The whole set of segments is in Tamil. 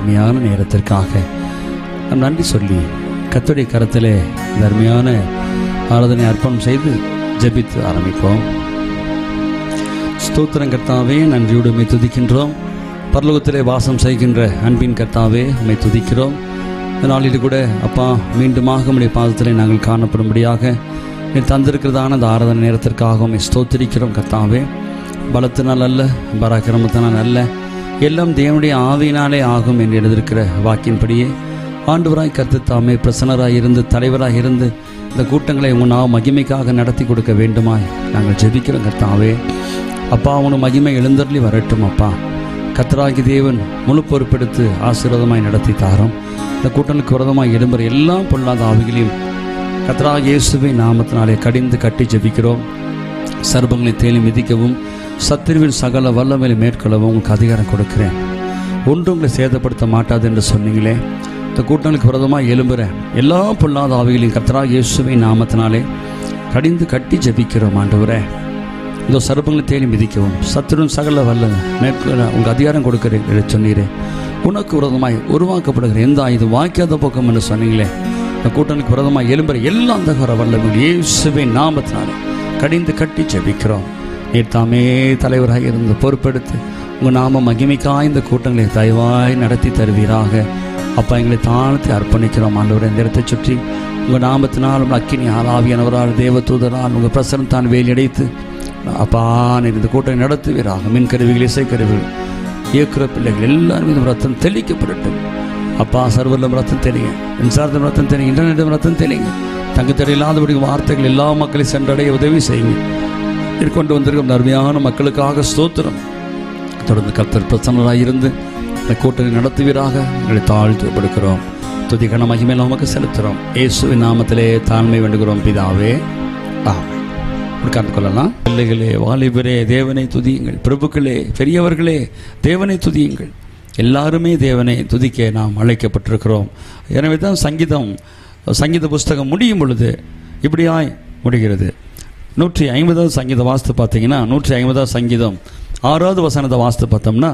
அருமையான நேரத்திற்காக நாம் நன்றி சொல்லி கர்த்தருடைய கரத்திலே இந்த அருமையான ஆராதனை அர்ப்பணம் செய்து ஜெபித்து ஆரம்பிப்போம் ஸ்தோத்திரம் கர்த்தாவே நன்றியோடு உம்மை துதிக்கின்றோம் பரலோகத்திலே வாசம் செய்கின்ற அன்பின் கர்த்தாவே உம்மை துதிக்கிறோம் இந்த நாளில் கூட அப்பா மீண்டுமாக உம்முடைய பாதத்திலே நாங்கள் காணப்படும்படியாக நீ தந்திருக்கிறதான அந்த ஆராதனை நேரத்திற்காக உம்மை ஸ்தோத்திரிக்கிறோம் கர்த்தாவே பலத்தினால் அல்ல பராக்கிரமத்தினால் அல்ல எல்லாம் தேவனுடைய ஆவியினாலே ஆகும் என்று எழுதியிருக்கிற வாக்கின்படியே ஆண்டவராய் கர்த்து தாமே பிரசன்னராய் இருந்து தலைவராய் இருந்து இந்த கூட்டங்களை உங்கள் நாம் மகிமைக்காக நடத்தி கொடுக்க வேண்டுமாய் நாங்கள் ஜெபிக்கிறோம் கர்த்தாவே அப்பா உன் மகிமை எழுந்தருளி வரட்டும் அப்பா கத்தராகி தேவன் முழு பொறுப்பெடுத்து ஆசீர்வாதமாய் நடத்தி தாரோம் இந்த கூட்டலுக்கு விரதமாய் எழும்புற எல்லா பொல்லாத ஆவிகளையும் கத்தராக இயேசுவை நாமத்தினாலே கடிந்து கட்டி ஜெபிக்கிறோம் சர்பங்களை தேலி மிதிக்கவும் சத்திருவின் சகல வல்லமையை மேற்கொள்ளவும் உங்களுக்கு அதிகாரம் கொடுக்கிறேன் ஒன்றும் உங்களை சேதப்படுத்த மாட்டாது என்று சொன்னீங்களே இந்த கூட்டங்களுக்கு விரதமாக எழும்புற எல்லா பொல்லாத ஆவிகளையும் கத்தராக இயேசுவை நாமத்தினாலே கடிந்து கட்டி ஜெபிக்கிறோம் ஆண்டவரே இந்த சர்ப்பங்களை தேடி மிதிக்கவும் சத்துருன் சகல வல்ல மேற்கொள்ள உங்களுக்கு அதிகாரம் கொடுக்கிறேன் என்று சொன்னீரே உனக்கு விரதமாய் உருவாக்கப்படுகிற எந்த ஆயுதம் வாய்க்காத பக்கம் என்று சொன்னீங்களே இந்த கூட்டணிக்கு விரதமாய் எழும்புற எல்லா அந்தகார வல்லமைகள் இயேசுவை நாமத்தினாலே கடிந்து கட்டி ஜெபிக்கிறோம் நீர் தாமே தலைவராக இருந்து பொறுப்பெடுத்து உங்கள் நாம மகிமைக்காய் இந்த கூட்டங்களை தயவாய் நடத்தி தருவீராக அப்பா எங்களை தாழ்த்தி அர்ப்பணிக்கிறோம் ஆண்டவரை இந்த இடத்தை சுற்றி உங்கள் நாமத்தினால் உங்கள் அக்கினி ஆளாவியானவரால் தேவதூதரால் உங்கள் பிரசனம் தான் வேலியடைத்து அப்பா நீர் இந்த கூட்டத்தை நடத்துவீராக மின் கருவிகள் இசைக்கருவிகள் இயக்குற பிள்ளைகள் எல்லாரும் இந்த ரத்தம் தெளிக்கப்படட்டும் அப்பா சர்வலம் ரத்தம் தெளிங்க மின்சாரத்தின் ரத்தம் தெளிங்க இன்டர்நெட் ரத்தம் தெளிங்க தங்கத்தடை இல்லாதபடி வார்த்தைகள் எல்லா மக்களையும் சென்றடைய உதவி செய்யுங்க கொண்டு வந்திருக்கும் அருமையான மக்களுக்காக ஸ்தோத்திரம் தொடர்ந்து கர்த்தர் பிரசன்னராக இருந்து இந்த கூட்டணி நடத்துவீராக எங்களை தாழ்த்து படுக்கிறோம் துதிகன மகிமையில் நமக்கு செலுத்துகிறோம் இயேசுவின் நாமத்திலே தாழ்மை வேண்டுகிறோம் பிதாவே ஆமென் உட்கார்ந்து கொள்ளலாம் பிள்ளைகளே வாலிபரே தேவனை துதியுங்கள் பிரபுக்களே பெரியவர்களே தேவனை துதியுங்கள் எல்லாருமே தேவனை துதிக்க நாம் அழைக்கப்பட்டிருக்கிறோம் எனவே தான் சங்கீதம் சங்கீத புஸ்தகம் முடியும் பொழுது இப்படியாய் முடிகிறது நூற்றி ஐம்பதாவது சங்கீத வாஸ்து பார்த்தீங்கன்னா நூற்றி ஐம்பதாவது சங்கீதம் ஆறாவது வசனத்தை வாஸ்து பார்த்தோம்னா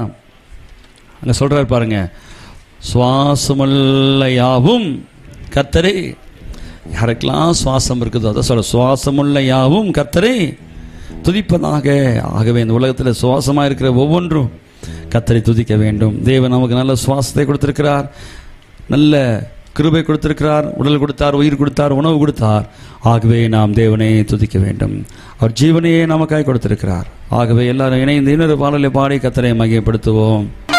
அங்கே சொல்கிறார் பாருங்க சுவாசமுள்ள யாவும் கத்தரே யாருக்கெல்லாம் சுவாசம் இருக்குதோ அதை சொல்ல சுவாசமுள்ள யாவும் கத்தரே துதிப்பதாக ஆகவே இந்த உலகத்தில் சுவாசமாக இருக்கிற ஒவ்வொன்றும் கத்தரை துதிக்க வேண்டும் தேவன் நமக்கு நல்ல சுவாசத்தை கொடுத்திருக்கிறார் நல்ல கிருபை கொடுத்திருக்கிறார் உடல் கொடுத்தார் உயிர் கொடுத்தார் உணவு கொடுத்தார் ஆகவே நாம் தேவனை துதிக்க வேண்டும் அவர் ஜீவனையே நமக்காய் கொடுத்திருக்கிறார் ஆகவே எல்லாரும் இணைந்து இன்னொரு பாடலை பாடி கத்தரை மகிமைப்படுத்துவோம்